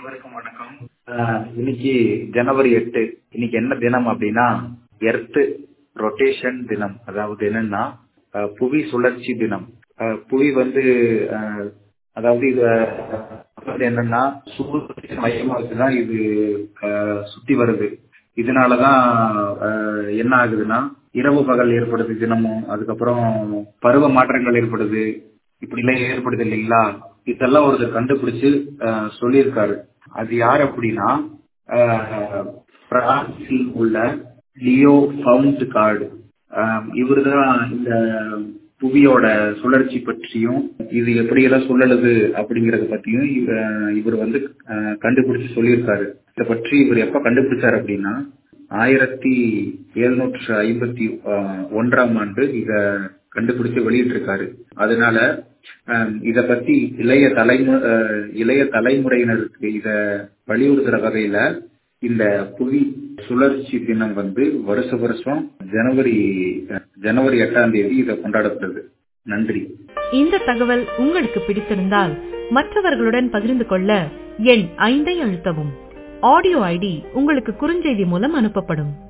அனைவருக்கும் வணக்கம் ஆஹ் இன்னைக்கு ஜனவரி எட்டு இன்னைக்கு என்ன தினம் அப்படின்னா எர்த் ரொட்டேஷன் தினம் அதாவது என்னன்னா ஆஹ் புவி சுழற்சி தினம் ஆஹ் புவி வந்து ஆஹ் அதாவது இது அதாவது என்னன்னா சூரிய மையமாக தான் இது ஆஹ் சுத்தி வருது இதனாலதான் ஆஹ் என்ன ஆகுதுன்னா இரவு பகல் ஏற்படுது தினமும் அதுக்கப்புறம் பருவ மாற்றங்கள் ஏற்படுது இப்படி எல்லாம் ஏற்படுது இல்லைங்களா இதெல்லாம் ஒருத்தர் கண்டுபிடிச்சு ஆஹ் சொல்லியிருக்காரு அது யார் அப்படின்னா ஆஹ் பிரான்சில் உள்ள லியோ ஃபவுண்ட் கார்டு இவருதான் இந்த புவியோட சுழற்சி பற்றியும் இது எப்படியெல்லாம் சுழலுது அப்படிங்கறத பத்தியும் இவ- இவர் வந்து ஆஹ் கண்டுபிடிச்சு சொல்லியிருக்காரு இதை பற்றி இவர் எப்ப கண்டுபிடிச்சாரு அப்படின்னா ஆயிரத்தி எழுநூற்று ஐம்பத்தி ஆஹ் ஒன்றாம் ஆண்டு இத கண்டுபிடிச்சு வெளியிட்டிருக்காரு அதனால ஆஹ் இத பத்தி இளைய தலைமு ஆஹ் இளைய தலைமுறையினருக்கு இத வலியுறுத்துற வகையில இந்த புவி சுழற்சி தினம் வந்து வருஷ வருஷம் ஜனவரி ஜனவரி எட்டாம் தேதி இதை கொண்டாடப்படுது நன்றி இந்த தகவல் உங்களுக்கு பிடித்திருந்தால் மற்றவர்களுடன் பகிர்ந்து கொள்ள எண் ஐந்தை அழுத்தவும் ஆடியோ ஐடி உங்களுக்கு குறுஞ்செய்தி மூலம் அனுப்பப்படும்